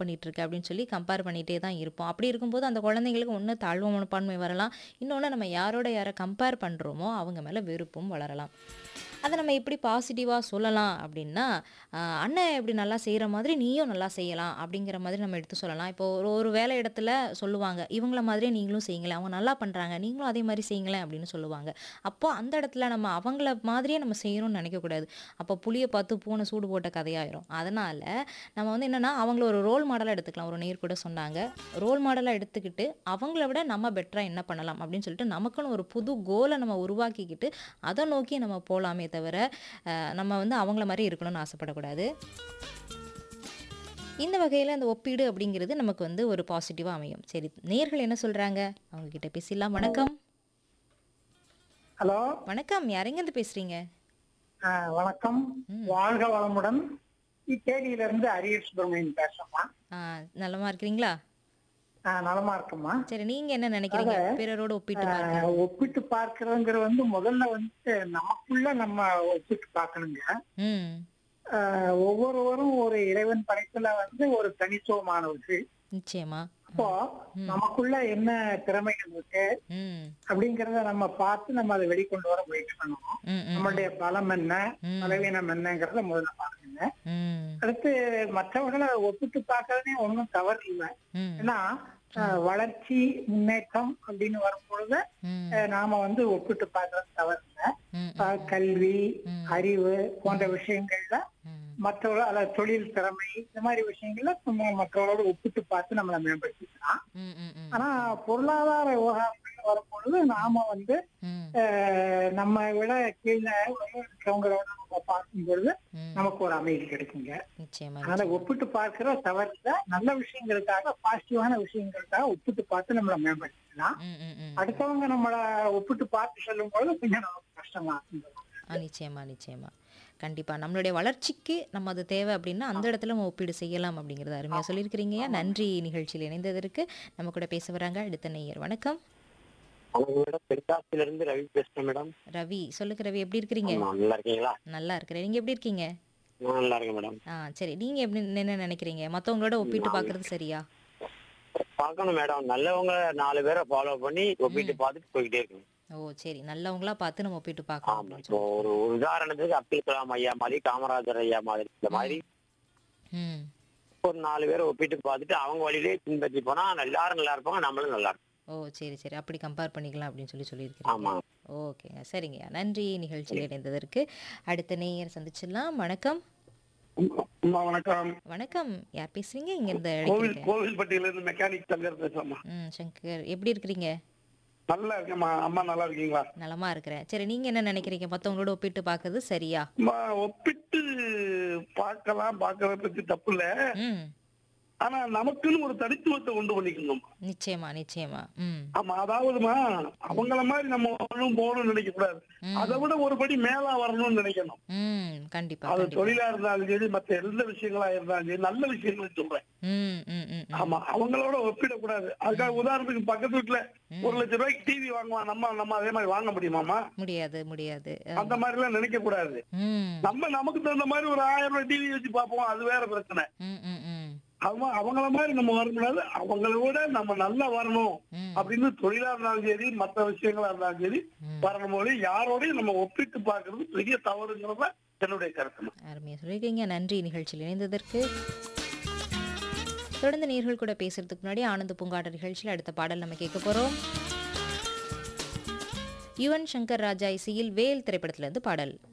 பண்ணிட்டு இருக்க அப்படின்னு சொல்லி கம்பேர் பண்ணிட்டே தான் இருப்போம் அப்படி இருக்கும்போது அந்த குழந்தைங்களுக்கு ஒன்று தாழ்வு மனப்பான்மை வரலாம் இன்னொன்று நம்ம யாரோட யாரை கம்பேர் பண்ணுறோமோ அவங்க மேலே வெறுப்பும் வளரலாம் அதை நம்ம எப்படி பாசிட்டிவாக சொல்லலாம் அப்படின்னா ஆஹ் அண்ணன் இப்படி நல்லா செய்கிற மாதிரி நீயும் நல்லா செய்யலாம் அப்படிங்கிற மாதிரி நம்ம எடுத்து சொல்லலாம் இப்போ ஒரு ஒரு வேலை இடத்துல சொல்லுவாங்க இவங்கள மாதிரியே நீங்களும் செய்யுங்களேன் அவங்க நல்லா பண்ணுறாங்க நீங்களும் அதே மாதிரி செய்யுங்களேன் அப்படின்னு சொல்லுவாங்க அப்போ அந்த இடத்துல நம்ம அவங்கள மாதிரியே நம்ம செய்யணும்னு நினைக்கக்கூடாது அப்போ புளியை பார்த்து பூனை சூடு போட்ட கதையாயிரும் அதனால் நம்ம வந்து என்னென்னா அவங்கள ஒரு ரோல் மாடலாக எடுத்துக்கலாம் ஒரு நேர் கூட சொன்னாங்க ரோல் மாடலாக எடுத்துக்கிட்டு அவங்கள விட நம்ம பெட்டராக என்ன பண்ணலாம் அப்படின்னு சொல்லிட்டு நமக்குன்னு ஒரு புது கோலை நம்ம உருவாக்கிக்கிட்டு அதை நோக்கி நம்ம போகலாமே தவிர அஹ், நம்ம வந்து அவங்கள மாதிரி இருக்கணும்னு ஆசைப்படக்கூடாது இந்த வகையில் அந்த ஒப்பீடு அப்படிங்கிறது நமக்கு வந்து ஒரு பாசிட்டிவாக அமையும் சரி நேர்கள் என்ன சொல்கிறாங்க அவங்க கிட்ட பேசிடலாம் வணக்கம் ஹலோ வணக்கம் யாரெங்கேருந்து பேசுகிறீங்க ஆஹ் வணக்கம் வாழ்க வளமுடன் தேனியில இருந்து அரியர் சுப்பிரமணியன் பேசுறேம்மா நலமா இருக்கிறீங்களா ஆஹ் நலமா இருக்குமா சரி நீங்கள் என்ன நினைக்கிறீங்க பிறரோட ஒப்பிட்டு பார்க்க ஆஹ் ஒப்பிட்டு பார்க்கறதுங்கிற வந்து முதல்ல வந்து நமக்குள்ள நம்ம ஒப்பிட்டு பார்க்கணுங்க ம் ஆஹ் ஒவ்வொருவரும் ஒரு இறைவன் படைப்புல வந்து ஒரு தனித்துவமானவர்கள் நிச்சயமா அப்போ நமக்குள்ள என்ன திறமைகள் இருக்கு ம் அப்படிங்கறத நம்ம பார்த்து நம்ம அதை வெளிக்கொண்டு வர முயற்சி பண்ணணும் ம் ம் நம்மளுடைய பலம் என்ன ம். பலவீனம் என்னங்கிறத முதல்ல பாருங்க ம் அடுத்து மற்றவர்களை ஒப்பிட்டு பார்க்கறதே ஒண்ணும் தவறு இல்லை ம் ஏன்னா அஹ், வளர்ச்சி முன்னேற்றம் அப்படின்னு வரும்பொழுது ம் அஹ், நாம வந்து ஒப்பிட்டு பார்க்கறது தவறு இல்லை ம் அஹ், கல்வி ம். அறிவு போன்ற விஷயங்கள்ல ம் மற்றவர்கள் அல்ல தொழில் திறமை இந்த மாதிரி விஷயங்கள்ல நம்ம மற்றவர்களோட ஒப்பிட்டு பார்த்து நம்மளை மேம்படுத்திக்கலாம் ம் ம் ம் ஆனா பொருளாதார விவகாரங்கள் வரும்பொழுது நாம வந்து ம் அஹ், நம்ம விட கீழே இருக்கிறவங்களோட நம்ம பார்க்கும் பொழுது ம் நமக்கு ஒரு அமைதி கிடைக்குங்க நிச்சயமா அதனால ஒப்பிட்டு பார்க்கிற தவறு இல்ல நல்ல விஷயங்களுக்காக பாசிட்டிவான விஷயங்களுக்காக ஒப்பிட்டு பார்த்து நம்மள மேம்படுத்திக்கலாம் ம் ம் ம் அடுத்தவங்க நம்மள ஒப்பிட்டு பார்த்து சொல்லும் போது கொஞ்சம் நமக்கு கஷ்டமா இருக்கும் ஆ நிச்சயமா நிச்சயமா கண்டிப்பா நம்மளுடைய வளர்ச்சிக்கு நம்ம அது தேவை அப்படின்னா அந்த இடத்துல நம்ம ஒப்பீடு செய்யலாம் அப்படிங்கறத அருமையா சொல்லியிருக்கிறீங்க நன்றி நிகழ்ச்சியில் இணைந்ததற்கு நம்ம கூட பேச வராங்க அடுத்த நேயர் வணக்கம் அவங்க மேடம் தென்காசில இருந்து ரவி பேசுறேன் மேடம் ரவி சொல்லுங்க ரவி எப்படி இருக்கிறீங்க ஆமா நல்லா இருக்கீங்களா நல்லா இருக்கிறேன் நீங்க எப்படி இருக்கீங்க நான் நல்லா இருக்கேன் மேடம் ஆ சரி நீங்க எப்படி என்ன நினைக்கிறீங்க மத்தவங்களோட ஒப்பிட்டு பார்க்கிறது சரியா பார்க்கணும் மேடம் நல்லவங்க நாலு பேரை ஃபாலோ பண்ணி ஒப்பிட்டு பார்த்துட்டு போய்கிட்டே இருக்கணும் ஓ சரி நல்லவங்களா பார்த்து நம்ம ஒப்பிட்டு பார்க்கணும் ஆமா அப்படின்னு இப்போ ஒரு ஒரு உதாரணத்துக்கு அப்துல் கலாம் ஐயா மாதிரி காமராஜர் ஐயா மாதிரி இந்த மாதிரி சொல்லி. ம் ஒரு நாலு பேரை ஒப்பிட்டு பார்த்துட்டு அவங்க வழியிலே பின்பற்றி போனா எல்லாரும் நல்லா இருப்பாங்க நம்மளும் நல்லா இருப்போம் ஓ சரி சரி அப்படி கம்பேர் பண்ணிக்கலாம் அப்படின்னு சொல்லி சொல்லியிருக்கிறீங்க ஆமா ஓகேங்க சரிங்க நன்றி நிகழ்ச்சியில் இணைந்ததற்கு அடுத்த நேயர் சந்திச்சிடலாம் வணக்கம் அம்மா வணக்கம் வணக்கம் யார் பேசுறீங்க இங்க இருந்து கோவில் அழைக்கிறீங்க கோவில்பட்டியில இருந்து மெக்கானிக் தங்கர் பேசுறேம்மா ம் சங்கர் எப்படி இருக்கிறீங்க நல்லா இருக்கேம்மா அம்மா நல்லா இருக்கீங்களா நலமா இருக்கிறேன் சரி நீங்க என்ன நினைக்கிறீங்க மத்தவங்களோட ஒப்பிட்டு பார்க்கறது சரியா அம்மா ஒப்பிட்டு பார்க்கலாம் பார்க்கறத பத்தி தப்பு இல்ல ம் ஆனா நமக்குன்னு ஒரு தனித்துவத்தை உண்டு பண்ணிக்கணும் நிச்சயமா நிச்சயமா ம் ஆமா அதாவதுமா அவங்கள மாதிரி நம்ம வரணும் போகணும்னு நினைக்க கூடாது ம். அதை விட ஒரு படி மேலா வரணும்னு நினைக்கணும் ம் கண்டிப்பா அது கண்டிப்பா தொழிலா இருந்தாலும் சரி மத்த எந்த விஷயங்களா இருந்தாலும் சரி நல்ல விஷயங்களை சொல்றேன் ம் ம் ம் ம். ஆமா அவங்களோட ஒப்பிடக்கூடாது அதுக்காக உதாரணத்துக்கு பக்கத்து வீட்டுல ஒரு லட்சம் ரூபாய்க்கு டிவி வாங்குவான் நம்ம நம்ம அதே மாதிரி வாங்க முடியுமாமா முடியாது முடியாது அந்த மாதிரி எல்லாம் நினைக்க கூடாது ம் நம்ம நமக்கு தகுந்த மாதிரி ஒரு ஆயிரம் ரூபாய் டிவி வச்சு பார்ப்போம் அது வேற பிரச்சனை ம் ம் ம் அவங்க அவங்கள மாதிரி நம்ம வரக்கூடாது அவங்கள விட நம்ம நல்லா வரணும் ம். அப்படின்னு தொழிலா இருந்தாலும் சரி மத்த விஷயங்களா இருந்தாலும் சரி ம். வரணும் போது யாரோடையும் நம்ம ஒப்பிட்டு பார்க்கிறது பெரிய தவறுங்கிறத என்னுடைய கருத்து அருமையாக சொல்லியிருக்கீங்க நன்றி நிகழ்ச்சியில் இணைந்ததற்கு தொடர்ந்து நேர்கள் கூட பேசுறதுக்கு முன்னாடி ஆனந்த பூங்காட்ட நிகழ்ச்சியில் அடுத்த பாடல் நம்ம கேட்க போறோம் யுவன் சங்கர் ராஜா இசையில் வேல் திரைப்படத்திலிருந்து பாடல்